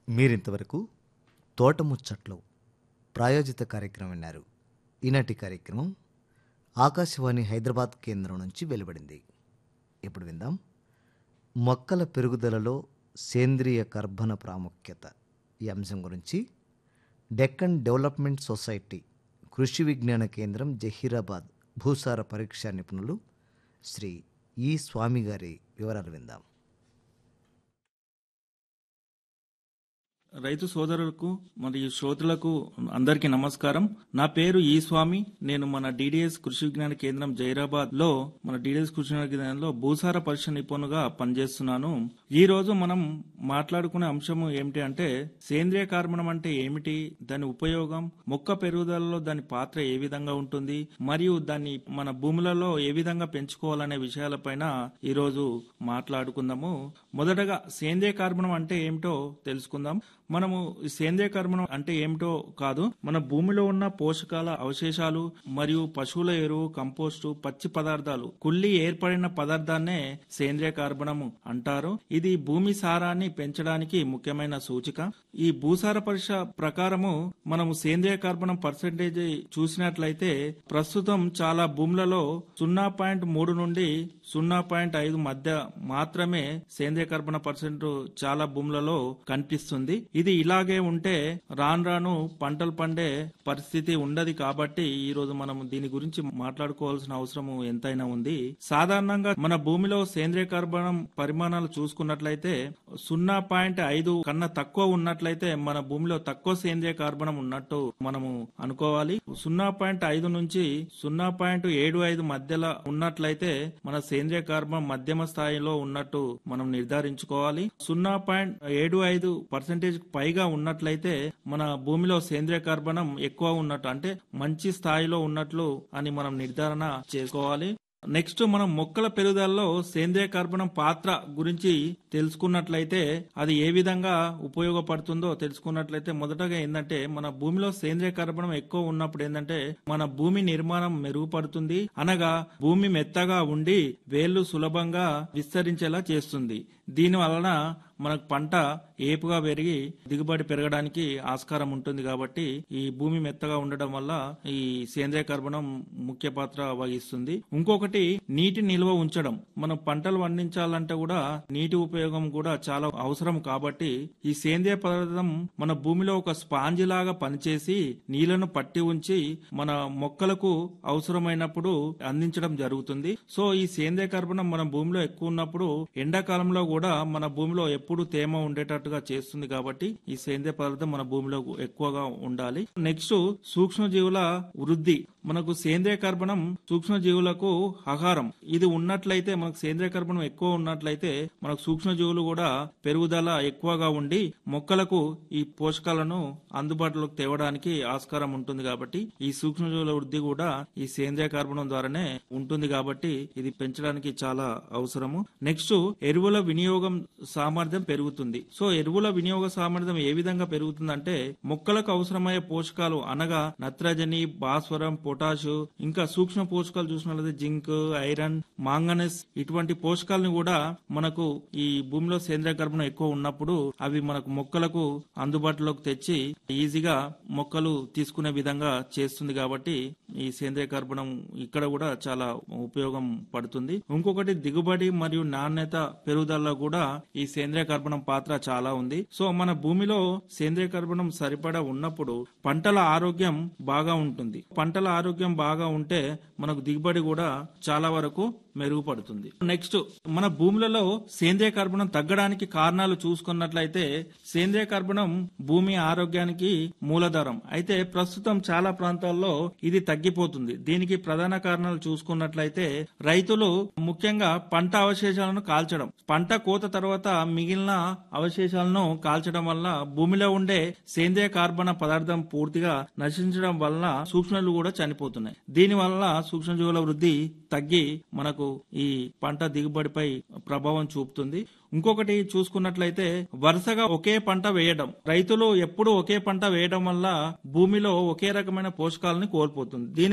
మీరింతవరకు తోటముచ్చట్లు ప్రాయోజిత కార్యక్రమం విన్నారు ఈనాటి కార్యక్రమం ఆకాశవాణి హైదరాబాద్ కేంద్రం నుంచి వెలువడింది ఇప్పుడు విందాం మొక్కల పెరుగుదలలో సేంద్రియ కర్బన ప్రాముఖ్యత ఈ అంశం గురించి డెక్కన్ డెవలప్మెంట్ సొసైటీ కృషి విజ్ఞాన కేంద్రం జహీరాబాద్ భూసార పరీక్షా నిపుణులు శ్రీ ఈ స్వామి గారి వివరాలు విందాం రైతు సోదరులకు మరియు శ్రోతలకు అందరికీ నమస్కారం నా పేరు ఈ స్వామి నేను మన డిడిఎస్ కృషి విజ్ఞాన కేంద్రం జైరాబాద్ లో మన డిడిఎస్ కృషి విజ్ఞాన కేంద్రంలో భూసార పరీక్ష నిపుణుగా పనిచేస్తున్నాను ఈ రోజు మనం మాట్లాడుకునే అంశము ఏమిటి అంటే సేంద్రియ కార్బనం అంటే ఏమిటి దాని ఉపయోగం మొక్క పెరుగుదలలో దాని పాత్ర ఏ విధంగా ఉంటుంది మరియు దాన్ని మన భూములలో ఏ విధంగా పెంచుకోవాలనే విషయాలపైన ఈ రోజు మాట్లాడుకుందాము మొదటగా సేంద్రియ కార్బనం అంటే ఏమిటో తెలుసుకుందాం మనము ఈ సేంద్రియ కర్మణం అంటే ఏమిటో కాదు మన భూమిలో ఉన్న పోషకాల అవశేషాలు మరియు పశువుల ఎరువు కంపోస్టు పచ్చి పదార్థాలు కుళ్ళి ఏర్పడిన పదార్థాన్నే సేంద్రియ కార్బనము అంటారు ఇది భూమి సారాన్ని పెంచడానికి ముఖ్యమైన సూచిక ఈ భూసార పరీక్ష ప్రకారము మనము సేంద్రియ కార్బనం పర్సెంటేజ్ చూసినట్లయితే ప్రస్తుతం చాలా భూములలో సున్నా పాయింట్ మూడు నుండి సున్నా పాయింట్ ఐదు మధ్య మాత్రమే సేంద్రియ కర్బన పర్సెంట్ చాలా భూములలో కనిపిస్తుంది ఇది ఇలాగే ఉంటే రాను రాను పంటలు పండే పరిస్థితి ఉండదు కాబట్టి ఈ రోజు మనం దీని గురించి మాట్లాడుకోవాల్సిన అవసరం ఎంతైనా ఉంది సాధారణంగా మన భూమిలో సేంద్రియ కర్బనం పరిమాణాలు చూసుకున్నట్లయితే సున్నా పాయింట్ ఐదు కన్నా తక్కువ ఉన్నట్లయితే మన భూమిలో తక్కువ సేంద్రియ కార్బనం ఉన్నట్టు మనము అనుకోవాలి సున్నా పాయింట్ ఐదు నుంచి సున్నా పాయింట్ ఏడు ఐదు మధ్యలో ఉన్నట్లయితే మన సేంద్రియ కార్బన్ మధ్యమ స్థాయిలో ఉన్నట్టు మనం నిర్ధారించుకోవాలి సున్నా పాయింట్ ఏడు ఐదు పర్సెంటేజ్ పైగా ఉన్నట్లయితే మన భూమిలో సేంద్రియ కార్బనం ఎక్కువ ఉన్నట్టు అంటే మంచి స్థాయిలో ఉన్నట్లు అని మనం నిర్ధారణ చేసుకోవాలి నెక్స్ట్ మనం మొక్కల పెరుగుదలలో సేంద్రియ కార్బనం పాత్ర గురించి తెలుసుకున్నట్లయితే అది ఏ విధంగా ఉపయోగపడుతుందో తెలుసుకున్నట్లయితే మొదటగా ఏంటంటే మన భూమిలో సేంద్రియ కార్బనం ఎక్కువ ఉన్నప్పుడు ఏంటంటే మన భూమి నిర్మాణం మెరుగుపడుతుంది అనగా భూమి మెత్తగా ఉండి వేళ్లు సులభంగా విస్తరించేలా చేస్తుంది దీని వలన మనకు పంట ఏపుగా పెరిగి దిగుబడి పెరగడానికి ఆస్కారం ఉంటుంది కాబట్టి ఈ భూమి మెత్తగా ఉండడం వల్ల ఈ సేంద్రియ కర్బనం ముఖ్య పాత్ర వహిస్తుంది ఇంకొకటి నీటి నిల్వ ఉంచడం మనం పంటలు పండించాలంటే కూడా నీటి ఉపయోగం కూడా చాలా అవసరం కాబట్టి ఈ సేంద్రియ పదార్థం మన భూమిలో ఒక స్పాంజి లాగా పనిచేసి నీళ్లను పట్టి ఉంచి మన మొక్కలకు అవసరమైనప్పుడు అందించడం జరుగుతుంది సో ఈ సేంద్రియ కర్బనం మన భూమిలో ఎక్కువ ఉన్నప్పుడు ఎండాకాలంలో కూడా మన భూమిలో ఎప్పుడు తేమ ఉండేటట్టుగా చేస్తుంది కాబట్టి ఈ సేంద్రియ పదార్థం మన భూమిలో ఎక్కువగా ఉండాలి నెక్స్ట్ సూక్ష్మజీవుల వృద్ధి మనకు సేంద్రియ కర్బనం సూక్ష్మజీవులకు ఆహారం ఇది ఉన్నట్లయితే మనకు సేంద్రియ కర్బనం ఎక్కువ ఉన్నట్లయితే మనకు సూక్ష్మజీవులు కూడా పెరుగుదల ఎక్కువగా ఉండి మొక్కలకు ఈ పోషకాలను అందుబాటులోకి తేవడానికి ఆస్కారం ఉంటుంది కాబట్టి ఈ సూక్ష్మజీవుల వృద్ధి కూడా ఈ సేంద్రియ కార్బనం ద్వారానే ఉంటుంది కాబట్టి ఇది పెంచడానికి చాలా అవసరము నెక్స్ట్ ఎరువుల వినియోగం సామర్థ్యం పెరుగుతుంది సో ఎరువుల వినియోగ సామర్థ్యం ఏ విధంగా పెరుగుతుందంటే మొక్కలకు అవసరమయ్యే పోషకాలు అనగా నత్రజని భాస్వరం పొటాషు ఇంకా సూక్ష్మ పోషకాలు చూసినట్లయితే జింక్ ఐరన్ మాంగనెస్ ఇటువంటి పోషకాలను కూడా మనకు ఈ భూమిలో సేంద్రియ కర్బనం ఎక్కువ ఉన్నప్పుడు అవి మనకు మొక్కలకు అందుబాటులోకి తెచ్చి ఈజీగా మొక్కలు తీసుకునే విధంగా చేస్తుంది కాబట్టి ఈ సేంద్రియ కర్బనం ఇక్కడ కూడా చాలా ఉపయోగం పడుతుంది ఇంకొకటి దిగుబడి మరియు నాణ్యత పెరుగుదలలో కూడా ఈ సేంద్రియ కర్బనం పాత్ర చాలా ఉంది సో మన భూమిలో సేంద్రియ కర్బనం సరిపడా ఉన్నప్పుడు పంటల ఆరోగ్యం బాగా ఉంటుంది పంటల ఆరోగ్యం బాగా ఉంటే మనకు దిగుబడి కూడా చాలా వరకు మెరుగుపడుతుంది నెక్స్ట్ మన భూములలో సేంద్రియ కర్బనం తగ్గడానికి కారణాలు చూసుకున్నట్లయితే సేంద్రియ కర్బనం భూమి ఆరోగ్యానికి మూలధరం అయితే ప్రస్తుతం చాలా ప్రాంతాల్లో ఇది తగ్గిపోతుంది దీనికి ప్రధాన కారణాలు చూసుకున్నట్లయితే రైతులు ముఖ్యంగా పంట అవశేషాలను కాల్చడం పంట కోత తర్వాత మిగిలిన అవశేషాలను కాల్చడం వల్ల భూమిలో ఉండే సేంద్రియ కార్బన పదార్థం పూర్తిగా నశించడం వలన సూక్ష్మజీవులు కూడా చనిపోతున్నాయి దీని వల్ల సూక్ష్మజీవుల వృద్ధి తగ్గి మనకు ఈ పంట దిగుబడిపై ప్రభావం చూపుతుంది ఇంకొకటి చూసుకున్నట్లయితే వరుసగా ఒకే పంట వేయడం రైతులు ఎప్పుడు ఒకే పంట వేయడం వల్ల భూమిలో ఒకే రకమైన పోషకాలను కోల్పోతుంది దీని